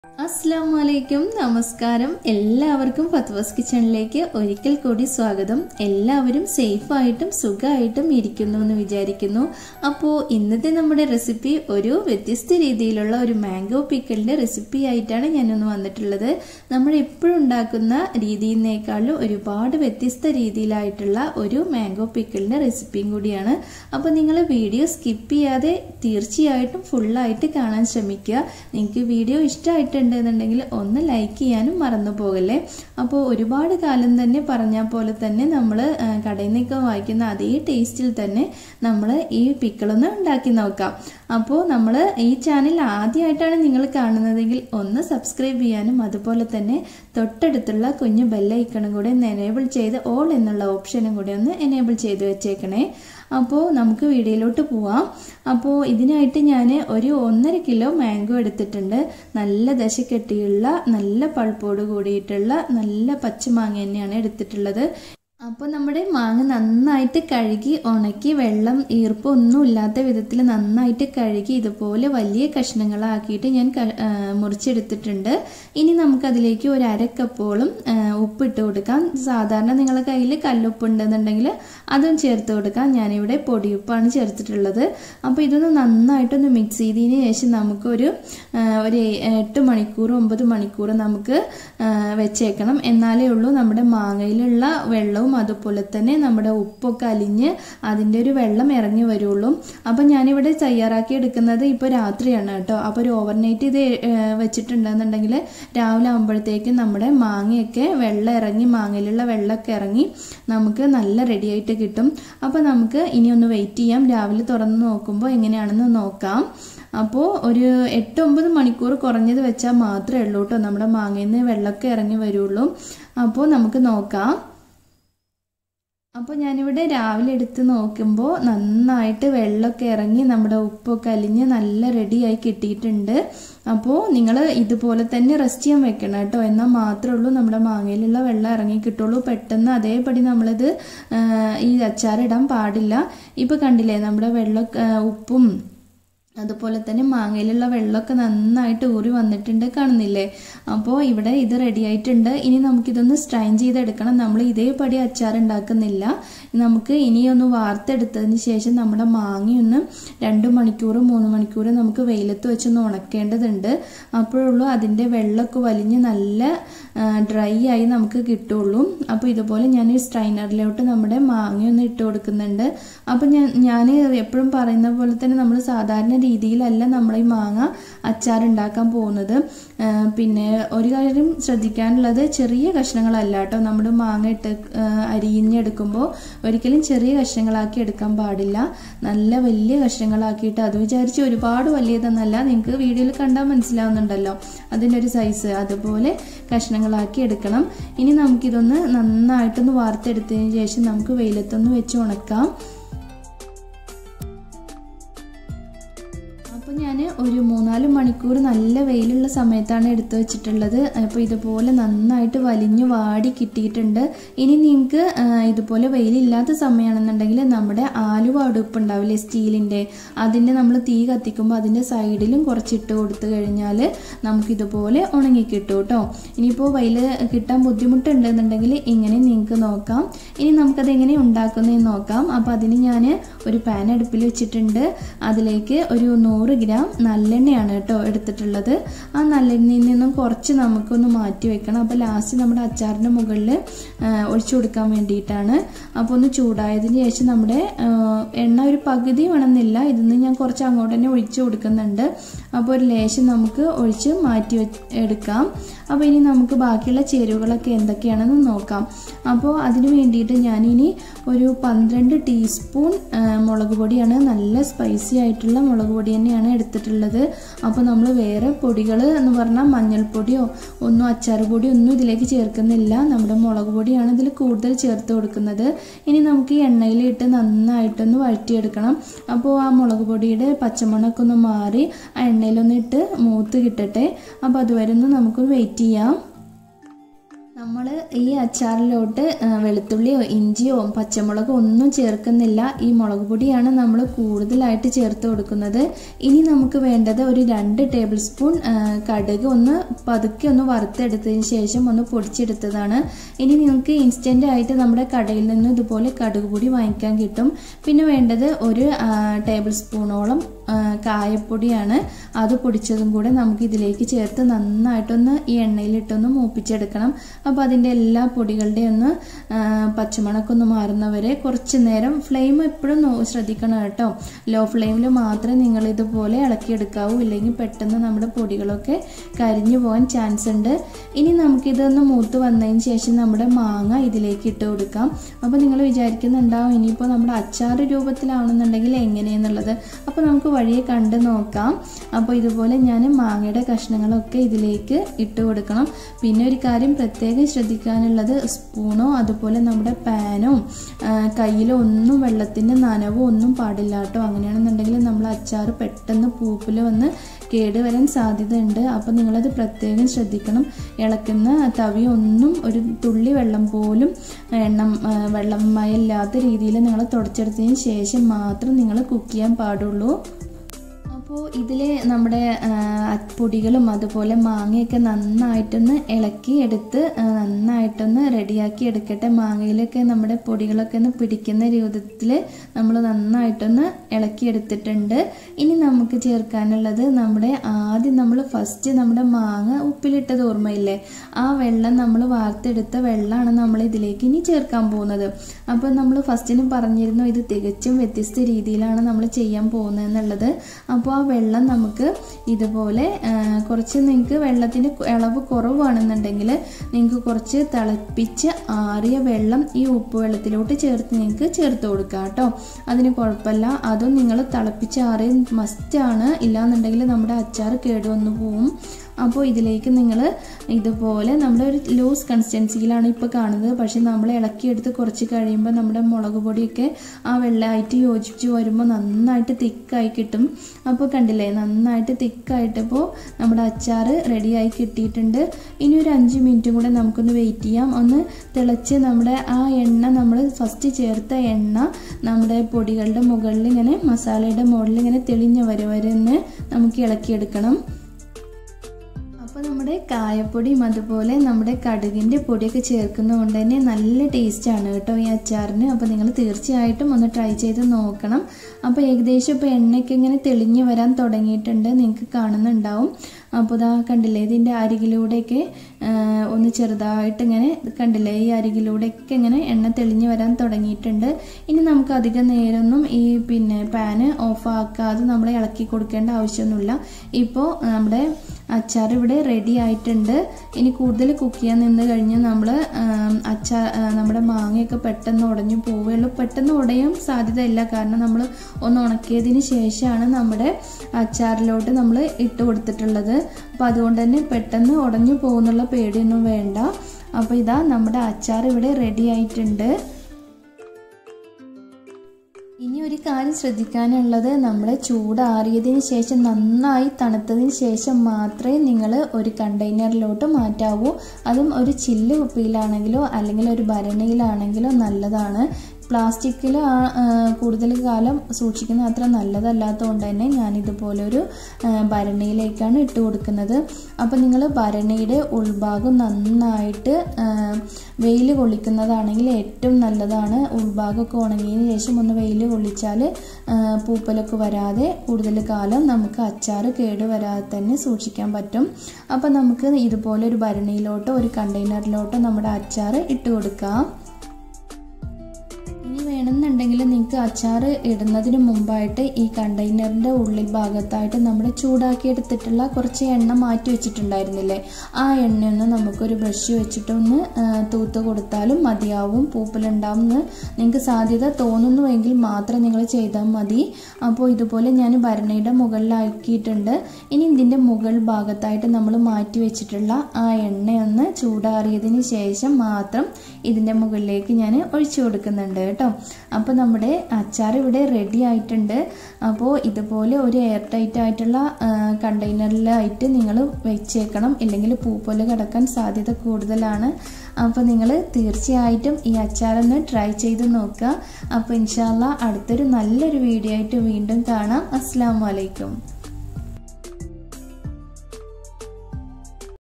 അസ്സാം വലൈക്കും നമസ്കാരം എല്ലാവർക്കും ഫത്വസ് കിച്ചണിലേക്ക് ഒരിക്കൽ കൂടി സ്വാഗതം എല്ലാവരും സേഫായിട്ടും സുഖമായിട്ടും ഇരിക്കുന്നു എന്ന് വിചാരിക്കുന്നു അപ്പോൾ ഇന്നത്തെ നമ്മുടെ റെസിപ്പി ഒരു വ്യത്യസ്ത രീതിയിലുള്ള ഒരു മാംഗോ പിക്കിളിൻ്റെ റെസിപ്പി ആയിട്ടാണ് ഞാനൊന്ന് വന്നിട്ടുള്ളത് നമ്മൾ എപ്പോഴും ഉണ്ടാക്കുന്ന രീതിയിനേക്കാളും ഒരുപാട് വ്യത്യസ്ത രീതിയിലായിട്ടുള്ള ഒരു മാംഗോ പിക്കിളിൻ്റെ റെസിപ്പിയും കൂടിയാണ് അപ്പോൾ നിങ്ങൾ വീഡിയോ സ്കിപ്പ് ചെയ്യാതെ തീർച്ചയായിട്ടും ഫുള്ളായിട്ട് കാണാൻ ശ്രമിക്കുക നിങ്ങൾക്ക് വീഡിയോ ഇഷ്ടമായിട്ടുണ്ടെന്നുണ്ടെങ്കിൽ ഒന്ന് ലൈക്ക് ചെയ്യാനും മറന്നു പോകല്ലേ അപ്പോൾ ഒരുപാട് കാലം തന്നെ പറഞ്ഞ പോലെ തന്നെ നമ്മൾ കടയിൽ നിന്നൊക്കെ വാങ്ങിക്കുന്ന അതേ ടേസ്റ്റിൽ തന്നെ നമ്മൾ ഈ പിക്കിളൊന്ന് ഉണ്ടാക്കി നോക്കാം അപ്പോൾ നമ്മൾ ഈ ചാനൽ ആദ്യമായിട്ടാണ് നിങ്ങൾ കാണുന്നതെങ്കിൽ ഒന്ന് സബ്സ്ക്രൈബ് ചെയ്യാനും അതുപോലെ തന്നെ തൊട്ടടുത്തുള്ള കുഞ്ഞു ബെല്ലൈക്കണും കൂടെ ഒന്ന് എനേബിൾ ചെയ്ത് ഓൾ എന്നുള്ള ഓപ്ഷനും കൂടെ ഒന്ന് എനേബിൾ ചെയ്ത് വെച്ചേക്കണേ അപ്പോൾ നമുക്ക് വീഡിയോയിലോട്ട് പോവാം അപ്പോൾ ഇതിനായിട്ട് ഞാൻ ഒരു ഒന്നര കിലോ മാംഗോ എടുത്തിട്ടുണ്ട് നല്ല ദശക്കെട്ടിയുള്ള നല്ല പൾപ്പോട് കൂടിയിട്ടുള്ള നല്ല പച്ചമാങ്ങ തന്നെയാണ് എടുത്തിട്ടുള്ളത് അപ്പോൾ നമ്മുടെ മാങ്ങ നന്നായിട്ട് കഴുകി ഉണക്കി വെള്ളം ഈർപ്പൊന്നും ഇല്ലാത്ത വിധത്തിൽ നന്നായിട്ട് കഴുകി ഇതുപോലെ വലിയ കഷ്ണങ്ങളാക്കിയിട്ട് ഞാൻ മുറിച്ചെടുത്തിട്ടുണ്ട് ഇനി നമുക്കതിലേക്ക് ഒരു അരക്കപ്പോളം ഉപ്പിട്ട് കൊടുക്കാം സാധാരണ നിങ്ങളുടെ കയ്യിൽ കല്ലുപ്പ് ഉണ്ടെന്നുണ്ടെങ്കിൽ അതും ചേർത്ത് കൊടുക്കാം ഞാനിവിടെ പൊടിയുപ്പാണ് ചേർത്തിട്ടുള്ളത് അപ്പോൾ ഇതൊന്ന് നന്നായിട്ടൊന്ന് മിക്സ് ചെയ്തതിന് ശേഷം നമുക്കൊരു ഒരു എട്ട് മണിക്കൂർ ഒമ്പത് മണിക്കൂർ നമുക്ക് വെച്ചേക്കണം എന്നാലേ ഉള്ളൂ നമ്മുടെ മാങ്ങയിലുള്ള വെള്ളവും അതുപോലെ തന്നെ നമ്മുടെ ഉപ്പൊക്കെ അലിഞ്ഞ് അതിൻ്റെ ഒരു വെള്ളം ഇറങ്ങി വരുള്ളൂ അപ്പം ഞാനിവിടെ തയ്യാറാക്കി എടുക്കുന്നത് ഇപ്പോൾ രാത്രിയാണ് കേട്ടോ അപ്പോൾ ഒരു ഓവർനൈറ്റ് ഇത് വെച്ചിട്ടുണ്ടെന്നുണ്ടെങ്കിൽ രാവിലെ ആകുമ്പോഴത്തേക്കും നമ്മുടെ മാങ്ങയൊക്കെ വെള്ളം ഇറങ്ങി മാങ്ങയിലുള്ള വെള്ളമൊക്കെ ഇറങ്ങി നമുക്ക് നല്ല റെഡി ആയിട്ട് കിട്ടും അപ്പോൾ നമുക്ക് ഇനി ഒന്ന് വെയിറ്റ് ചെയ്യാം രാവിലെ തുറന്ന് നോക്കുമ്പോൾ എങ്ങനെയാണെന്ന് നോക്കാം അപ്പോൾ ഒരു എട്ട് ഒമ്പത് മണിക്കൂർ കുറഞ്ഞത് വെച്ചാൽ മാത്രമേ ഉള്ളൂ കേട്ടോ നമ്മുടെ മാങ്ങയിൽ നിന്ന് വെള്ളമൊക്കെ ഇറങ്ങി വരുള്ളൂ അപ്പോൾ നമുക്ക് നോക്കാം അപ്പോൾ ഞാനിവിടെ രാവിലെ എടുത്ത് നോക്കുമ്പോൾ നന്നായിട്ട് വെള്ളമൊക്കെ ഇറങ്ങി നമ്മുടെ ഉപ്പൊക്കെ അലിഞ്ഞ് നല്ല റെഡിയായി കിട്ടിയിട്ടുണ്ട് അപ്പോൾ നിങ്ങൾ ഇതുപോലെ തന്നെ റെസ്റ്റ് ചെയ്യാൻ വെക്കണം കേട്ടോ എന്നാൽ മാത്രമേ ഉള്ളൂ നമ്മുടെ മാങ്ങയിലുള്ള വെള്ളം ഇറങ്ങി കിട്ടുള്ളൂ പെട്ടെന്ന് അതേപടി നമ്മളിത് ഈ അച്ചാറിടാൻ പാടില്ല ഇപ്പോൾ കണ്ടില്ലേ നമ്മുടെ വെള്ളം ഉപ്പും അതുപോലെ തന്നെ മാങ്ങയിലുള്ള വെള്ളമൊക്കെ നന്നായിട്ട് ഊറി വന്നിട്ടുണ്ട് കാണുന്നില്ലേ അപ്പോൾ ഇവിടെ ഇത് റെഡി ആയിട്ടുണ്ട് ഇനി നമുക്കിതൊന്ന് സ്ട്രൈൻ ചെയ്തെടുക്കണം നമ്മൾ ഇതേപടി അച്ചാർ ഉണ്ടാക്കുന്നില്ല നമുക്ക് ഇനിയൊന്ന് വാർത്തെടുത്തതിന് ശേഷം നമ്മുടെ മാങ്ങയൊന്ന് രണ്ട് മണിക്കൂർ മൂന്ന് മണിക്കൂർ നമുക്ക് വെയിലത്ത് വെച്ചൊന്ന് ഉണക്കേണ്ടതുണ്ട് അപ്പോഴുള്ളൂ അതിൻ്റെ വെള്ളമൊക്കെ വലിഞ്ഞ് നല്ല ഡ്രൈ ആയി നമുക്ക് കിട്ടുള്ളൂ അപ്പോൾ ഇതുപോലെ ഞാൻ ഈ സ്ട്രൈനറിലോട്ട് നമ്മുടെ മാങ്ങയൊന്ന് ഇട്ട് കൊടുക്കുന്നുണ്ട് അപ്പോൾ ഞാൻ ഞാൻ എപ്പോഴും പറയുന്ന പോലെ തന്നെ നമ്മൾ സാധാരണ രീതിയിലല്ല നമ്മൾ ഈ മാങ്ങ അച്ചാർ ഉണ്ടാക്കാൻ പോകുന്നത് പിന്നെ ഒരു കാര്യം ശ്രദ്ധിക്കാനുള്ളത് ചെറിയ കഷ്ണങ്ങളല്ല കേട്ടോ നമ്മുടെ മാങ്ങ ഇട്ട് അരിഞ്ഞെടുക്കുമ്പോൾ ഒരിക്കലും ചെറിയ കഷ്ണങ്ങളാക്കി എടുക്കാൻ പാടില്ല നല്ല വലിയ കഷ്ണങ്ങളാക്കിയിട്ട് അത് വിചാരിച്ച് ഒരുപാട് വലിയതെന്നല്ല നിങ്ങൾക്ക് വീഡിയോയിൽ കണ്ടാൽ മനസ്സിലാവുന്നുണ്ടല്ലോ അതിൻ്റെ ഒരു സൈസ് അതുപോലെ കഷ്ണങ്ങളാക്കി എടുക്കണം ഇനി നമുക്കിതൊന്ന് നന്നായിട്ടൊന്ന് വാർത്തെടുത്തതിന് ശേഷം നമുക്ക് വെയിലത്തൊന്ന് വെച്ച് ഉണക്കാം അപ്പോൾ ഞാൻ ഒരു മൂന്നാല് മണിക്കൂർ നല്ല വെയിലുള്ള സമയത്താണ് എടുത്തു വെച്ചിട്ടുള്ളത് അപ്പോൾ ഇതുപോലെ നന്നായിട്ട് വലിഞ്ഞു വാടി കിട്ടിയിട്ടുണ്ട് ഇനി നിങ്ങൾക്ക് ഇതുപോലെ വെയിലില്ലാത്ത സമയമാണെന്നുണ്ടെങ്കിൽ നമ്മുടെ ആലുവ അടുപ്പ് ഉണ്ടാവില്ലേ സ്റ്റീലിൻ്റെ അതിൻ്റെ നമ്മൾ തീ കത്തിക്കുമ്പോൾ അതിൻ്റെ സൈഡിലും കുറച്ചിട്ട് കൊടുത്തു കഴിഞ്ഞാൽ നമുക്കിതുപോലെ ഉണങ്ങി കിട്ടും കേട്ടോ ഇനിയിപ്പോൾ വെയിൽ കിട്ടാൻ ബുദ്ധിമുട്ടുണ്ടെന്നുണ്ടെങ്കിൽ ഇങ്ങനെ നിങ്ങൾക്ക് നോക്കാം ഇനി നമുക്കത് എങ്ങനെ ഉണ്ടാക്കുന്നതെന്ന് നോക്കാം അപ്പോൾ അതിന് ഞാൻ ഒരു പാൻ അടുപ്പിൽ വെച്ചിട്ടുണ്ട് അതിലേക്ക് ഒരു നൂറ് ഗ്രാം നല്ലെണ്ണയാണ് കേട്ടോ എടുത്തിട്ടുള്ളത് ആ നല്ലെണ്ണയിൽ നിന്നും കുറച്ച് നമുക്കൊന്ന് മാറ്റി വെക്കണം അപ്പോൾ ലാസ്റ്റ് നമ്മുടെ അച്ചാറിൻ്റെ മുകളിൽ ഒഴിച്ചു കൊടുക്കാൻ വേണ്ടിയിട്ടാണ് അപ്പോൾ ഒന്ന് ചൂടായതിന് ശേഷം നമ്മുടെ എണ്ണ ഒരു പകുതി വേണമെന്നില്ല ഇതിന്ന് ഞാൻ കുറച്ച് അങ്ങോട്ട് തന്നെ ഒഴിച്ചു കൊടുക്കുന്നുണ്ട് അപ്പോൾ ഒരു ലേശം നമുക്ക് ഒഴിച്ച് മാറ്റി എടുക്കാം അപ്പോൾ ഇനി നമുക്ക് ബാക്കിയുള്ള ചേരുവകളൊക്കെ എന്തൊക്കെയാണെന്ന് നോക്കാം അപ്പോൾ അതിന് വേണ്ടിയിട്ട് ഞാനിനി ഒരു പന്ത്രണ്ട് ടീസ്പൂൺ മുളക് പൊടിയാണ് നല്ല സ്പൈസി ആയിട്ടുള്ള മുളക് പൊടി തന്നെയാണ് എടുത്തിട്ടുള്ളത് അപ്പോൾ നമ്മൾ വേറെ പൊടികൾ എന്ന് പറഞ്ഞാൽ മഞ്ഞൾപ്പൊടിയോ ഒന്നും അച്ചാർ പൊടിയോ ഒന്നും ഇതിലേക്ക് ചേർക്കുന്നില്ല നമ്മുടെ മുളക് പൊടിയാണ് ഇതിൽ കൂടുതൽ ചേർത്ത് കൊടുക്കുന്നത് ഇനി നമുക്ക് ഈ എണ്ണയിലിട്ട് നന്നായിട്ടൊന്ന് വഴറ്റിയെടുക്കണം അപ്പോൾ ആ മുളക് പൊടിയുടെ പച്ചമണമൊക്കെ ഒന്ന് മാറി ആ എണ്ണയിലൊന്ന് ഇട്ട് മൂത്ത് കിട്ടട്ടെ അപ്പോൾ അതുവരെ ഒന്ന് നമുക്ക് വെയിറ്റ് ചെയ്യാം നമ്മൾ ഈ അച്ചാറിലോട്ട് ആ, വെളുത്തുള്ളിയോ ഇഞ്ചിയോ പച്ചമുളകോ ഒന്നും ചേർക്കുന്നില്ല ഈ മുളക് പൊടിയാണ് നമ്മൾ കൂടുതലായിട്ട് ചേർത്ത് കൊടുക്കുന്നത് ഇനി നമുക്ക് വേണ്ടത് ഒരു രണ്ട് ടേബിൾ സ്പൂൺ ആ, കടുക് ഒന്ന് പതുക്കെ ഒന്ന് വറുത്തെടുത്തതിന് ശേഷം ഒന്ന് പൊടിച്ചെടുത്തതാണ് ഇനി നിങ്ങൾക്ക് ഇൻസ്റ്റൻ്റ് ആയിട്ട് നമ്മുടെ കടയിൽ നിന്ന് ഇതുപോലെ കടുക് പൊടി വാങ്ങിക്കാൻ കിട്ടും പിന്നെ വേണ്ടത് ഒരു ആ, ടേബിൾ സ്പൂണോളം ആ, കായപ്പൊടിയാണ് അത് പൊടിച്ചതും കൂടെ നമുക്ക് ഇതിലേക്ക് ചേർത്ത് നന്നായിട്ടൊന്ന് ഈ എണ്ണയിലിട്ടൊന്ന് മൂപ്പിച്ചെടുക്കണം അപ്പോൾ അതിൻ്റെ എല്ലാ പൊടികളുടെ ഒന്ന് ആ, പച്ചമണമൊക്കെ ഒന്ന് മാറുന്നവരെ കുറച്ച് നേരം ഫ്ലെയിം എപ്പോഴും നോ- ശ്രദ്ധിക്കണം കേട്ടോ ലോ ഫ്ലെയിമിൽ മാത്രമേ നിങ്ങൾ ഇതുപോലെ ഇളക്കിയെടുക്കാവൂ ഇല്ലെങ്കിൽ പെട്ടെന്ന് നമ്മുടെ പൊടികളൊക്കെ കരിഞ്ഞു പോകാൻ ചാൻസ് ഉണ്ട് ഇനി നമുക്കിതൊന്ന് മൂത്ത് വന്നതിന് ശേഷം നമ്മുടെ മാങ്ങ ഇതിലേക്ക് ഇട്ട് കൊടുക്കാം അപ്പോൾ നിങ്ങൾ വിചാരിക്കുന്നുണ്ടാവും ഇനിയിപ്പോൾ നമ്മുടെ അച്ചാർ രൂപത്തിലാവണമെന്നുണ്ടെങ്കിൽ എങ്ങനെയെന്നുള്ളത് അപ്പോൾ നമുക്ക് വഴിയെ കണ്ട് നോക്കാം അപ്പോൾ ഇതുപോലെ ഞാൻ മാങ്ങയുടെ കഷ്ണങ്ങളൊക്കെ ഇതിലേക്ക് ഇട്ട് കൊടുക്കണം പിന്നെ ഒരു കാര്യം പ്രത്യേകം ശ്രദ്ധിക്കാനുള്ളത് സ്പൂണോ അതുപോലെ നമ്മുടെ പാനോ ആ, കയ്യിലോ ഒന്നും വെള്ളത്തിൻ്റെ നനവോ ഒന്നും പാടില്ല കേട്ടോ അങ്ങനെയാണെന്നുണ്ടെങ്കിൽ നമ്മൾ അച്ചാർ പെട്ടെന്ന് പൂപ്പിൽ വന്ന് കേടുവരാൻ സാധ്യതയുണ്ട് അപ്പോൾ നിങ്ങളത് പ്രത്യേകം ശ്രദ്ധിക്കണം ഇളക്കുന്ന തവി ഒന്നും ഒരു തുള്ളി വെള്ളം പോലും എണ്ണം ആ, വെള്ളം മയമില്ലാത്ത രീതിയിൽ നിങ്ങൾ തുടച്ചെടുത്തതിന് ശേഷം മാത്രം നിങ്ങൾ കുക്ക് ചെയ്യാൻ പാടുള്ളൂ അപ്പോൾ ഇതിൽ നമ്മുടെ ആ, പൊടികളും അതുപോലെ മാങ്ങയൊക്കെ നന്നായിട്ടൊന്ന് ഇളക്കി എടുത്ത് ആ, നന്നായിട്ടൊന്ന് റെഡിയാക്കി എടുക്കട്ടെ മാങ്ങയിലൊക്കെ നമ്മുടെ പൊടികളൊക്കെ ഒന്ന് പിടിക്കുന്ന രൂപത്തിൽ നമ്മൾ നന്നായിട്ടൊന്ന് ഇളക്കി എടുത്തിട്ടുണ്ട് ഇനി നമുക്ക് ചേർക്കാനുള്ളത് നമ്മുടെ ആദ്യം നമ്മൾ ഫസ്റ്റ് നമ്മുടെ മാങ്ങ ഉപ്പിലിട്ടത് ഓർമ്മയില്ലേ ആ വെള്ളം നമ്മൾ വാർത്തെടുത്ത വെള്ളമാണ് നമ്മൾ ഇതിലേക്ക് ഇനി ചേർക്കാൻ പോകുന്നത് അപ്പോൾ നമ്മൾ ഫസ്റ്റിന് പറഞ്ഞിരുന്നു ഇത് തികച്ചും വ്യത്യസ്ത രീതിയിലാണ് നമ്മൾ ചെയ്യാൻ പോകുന്നത് എന്നുള്ളത് അപ്പോൾ ആ വെള്ളം നമുക്ക് ഇതുപോലെ ആ, കുറച്ച് നിങ്ങൾക്ക് വെള്ളത്തിൻ്റെ ഇളവ് കുറവാണെന്നുണ്ടെങ്കിൽ നിങ്ങൾക്ക് കുറച്ച് തിളപ്പിച്ച് ആറിയ വെള്ളം ഈ ഉപ്പ് വെള്ളത്തിലോട്ട് ചേർത്ത് നിങ്ങൾക്ക് ചേർത്ത് കൊടുക്കാം കേട്ടോ അതിന് കുഴപ്പമില്ല അതും നിങ്ങൾ തിളപ്പിച്ച് ആറിയ മസ്റ്റാണ് ഇല്ലാന്നുണ്ടെങ്കിൽ നമ്മുടെ അച്ചാർ കേടുവന്നു പോവും അപ്പോൾ ഇതിലേക്ക് നിങ്ങൾ ഇതുപോലെ നമ്മുടെ ഒരു ലൂസ് കൺസിസ്റ്റൻസിയിലാണ് ഇപ്പോൾ കാണുന്നത് പക്ഷേ നമ്മൾ ഇളക്കിയെടുത്ത് കുറച്ച് കഴിയുമ്പോൾ നമ്മുടെ മുളക് പൊടിയൊക്കെ ആ വെള്ളമായിട്ട് യോജിച്ച് വരുമ്പോൾ നന്നായിട്ട് തിക്കായി കിട്ടും അപ്പോൾ കണ്ടില്ലേ നന്നായിട്ട് തിക്കായിട്ടിപ്പോൾ നമ്മുടെ അച്ചാർ റെഡിയായി കിട്ടിയിട്ടുണ്ട് ഇനി ഒരു അഞ്ച് മിനിറ്റും കൂടെ നമുക്കൊന്ന് വെയിറ്റ് ചെയ്യാം ഒന്ന് തിളച്ച് നമ്മുടെ ആ എണ്ണ നമ്മൾ ഫസ്റ്റ് ചേർത്ത എണ്ണ നമ്മുടെ പൊടികളുടെ മുകളിൽ ഇങ്ങനെ മസാലയുടെ മുകളിൽ ഇങ്ങനെ തെളിഞ്ഞ വരെ വരെ ഒന്ന് നമുക്ക് ഇളക്കിയെടുക്കണം അപ്പോൾ നമ്മുടെ കായപ്പൊടിയും അതുപോലെ നമ്മുടെ കടുകിൻ്റെ പൊടിയൊക്കെ ചേർക്കുന്നതുകൊണ്ട് തന്നെ നല്ല ടേസ്റ്റാണ് കേട്ടോ ഈ അച്ചാറിന് അപ്പോൾ നിങ്ങൾ തീർച്ചയായിട്ടും ഒന്ന് ട്രൈ ചെയ്ത് നോക്കണം അപ്പോൾ ഏകദേശം ഇപ്പോൾ എണ്ണയൊക്കെ ഇങ്ങനെ തെളിഞ്ഞ് വരാൻ തുടങ്ങിയിട്ടുണ്ട് നിങ്ങൾക്ക് കാണുന്നുണ്ടാവും അപ്പോൾ ഇതാ കണ്ടില്ലേ ഇതിൻ്റെ അരികിലൂടെയൊക്കെ ആ, ഒന്ന് ചെറുതായിട്ട് ഇങ്ങനെ കണ്ടില്ലേ ഈ അരികിലൂടെയൊക്കെ ഇങ്ങനെ എണ്ണ തെളിഞ്ഞ് വരാൻ തുടങ്ങിയിട്ടുണ്ട് ഇനി നമുക്ക് അധികം നേരമൊന്നും ഈ പിന്നെ പാന് ഓഫ് ആക്കാതെ നമ്മൾ ഇളക്കി കൊടുക്കേണ്ട ആവശ്യമൊന്നുമില്ല ഇപ്പോൾ നമ്മുടെ അച്ചാർ ഇവിടെ റെഡി ആയിട്ടുണ്ട് ഇനി കൂടുതൽ കുക്ക് ചെയ്യാൻ നിന്ന് കഴിഞ്ഞ് നമ്മൾ അച്ചാർ നമ്മുടെ മാങ്ങയൊക്കെ പെട്ടെന്ന് ഉടഞ്ഞു പോവുകയുള്ളൂ പെട്ടെന്ന് ഉടയാൻ സാധ്യതയില്ല കാരണം നമ്മൾ ഒന്ന് ഉണക്കിയതിന് ശേഷമാണ് നമ്മുടെ അച്ചാറിലോട്ട് നമ്മൾ ഇട്ട് കൊടുത്തിട്ടുള്ളത് അപ്പോൾ അതുകൊണ്ട് തന്നെ പെട്ടെന്ന് ഉടഞ്ഞു പോകുന്നുള്ള പേടിയൊന്നും വേണ്ട അപ്പോൾ ഇതാ നമ്മുടെ അച്ചാർ ഇവിടെ റെഡി ആയിട്ടുണ്ട് ഇനി ഒരു കാര്യം ശ്രദ്ധിക്കാനുള്ളത് നമ്മൾ ചൂടാറിയതിന് ശേഷം നന്നായി തണുത്തതിന് ശേഷം മാത്രമേ നിങ്ങൾ ഒരു കണ്ടെയ്നറിലോട്ട് മാറ്റാവൂ അതും ഒരു ചില്ല് കുപ്പിയിലാണെങ്കിലോ അല്ലെങ്കിൽ ഒരു ഭരണിയിലാണെങ്കിലോ നല്ലതാണ് പ്ലാസ്റ്റിക്കിൽ കൂടുതൽ കാലം സൂക്ഷിക്കുന്നത് അത്ര നല്ലതല്ലാത്തതുകൊണ്ട് തന്നെ ഞാനിതുപോലൊരു ആ, ഭരണിയിലേക്കാണ് ഇട്ട് കൊടുക്കുന്നത് അപ്പോൾ നിങ്ങൾ ഭരണിയുടെ ഉൾഭാഗം നന്നായിട്ട് വെയിൽ കൊള്ളിക്കുന്നതാണെങ്കിൽ ഏറ്റവും നല്ലതാണ് ഉൾഭാഗമൊക്കെ ഉണങ്ങിയതിന് ശേഷം ഒന്ന് വെയിൽ കൊള്ളിച്ചാൽ ആ, പൂപ്പലൊക്കെ വരാതെ കൂടുതൽ കാലം നമുക്ക് അച്ചാർ കേട് വരാതെ തന്നെ സൂക്ഷിക്കാൻ പറ്റും അപ്പോൾ നമുക്ക് ഇതുപോലെ ഒരു ഭരണിയിലോട്ടോ ഒരു കണ്ടെയ്നറിലോട്ടോ നമ്മുടെ അച്ചാർ ഇട്ട് കൊടുക്കാം ഇനി വേണമെന്നുണ്ടെങ്കിൽ നിങ്ങൾക്ക് അച്ചാർ ഇടുന്നതിന് മുമ്പായിട്ട് ഈ കണ്ടെയ്നറിൻ്റെ ഉള്ളിൽ ഭാഗത്തായിട്ട് നമ്മൾ ചൂടാക്കി എടുത്തിട്ടുള്ള കുറച്ച് എണ്ണ മാറ്റി വെച്ചിട്ടുണ്ടായിരുന്നില്ലേ ആ എണ്ണയൊന്ന് നമുക്കൊരു ബ്രഷ് വെച്ചിട്ടൊന്ന് ആ, തൂത്ത് കൊടുത്താലും മതിയാവും പൂപ്പലുണ്ടാവും എന്ന് നിങ്ങൾക്ക് സാധ്യത തോന്നുന്നുവെങ്കിൽ മാത്രം നിങ്ങൾ ചെയ്താൽ മതി അപ്പോൾ ഇതുപോലെ ഞാൻ ഭരണിയുടെ മുകളിലാക്കിയിട്ടുണ്ട് ഇനി ഇതിൻ്റെ മുകൾ ഭാഗത്തായിട്ട് നമ്മൾ മാറ്റി വെച്ചിട്ടുള്ള ആ എണ്ണയൊന്ന് ചൂടാറിയതിന് ശേഷം മാത്രം ഇതിൻ്റെ മുകളിലേക്ക് ഞാൻ ഒഴിച്ചു കൊടുക്കുന്നുണ്ട് കേട്ടോ അപ്പോൾ നമ്മുടെ അച്ചാർ ഇവിടെ റെഡി ആയിട്ടുണ്ട് അപ്പോൾ ഇതുപോലെ ഒരു എയർ ടൈറ്റ് ആയിട്ടുള്ള കണ്ടെയ്നറിലായിട്ട് നിങ്ങൾ വെച്ചേക്കണം ഇല്ലെങ്കിൽ പൂ പോലെ കിടക്കാൻ സാധ്യത കൂടുതലാണ് അപ്പോൾ നിങ്ങൾ തീർച്ചയായിട്ടും ഈ അച്ചാറൊന്ന് ട്രൈ ചെയ്ത് നോക്കുക അപ്പോൾ ഇൻഷാല്ല അടുത്തൊരു നല്ലൊരു വീഡിയോ ആയിട്ട് വീണ്ടും കാണാം അസ്സാം വലൈക്കും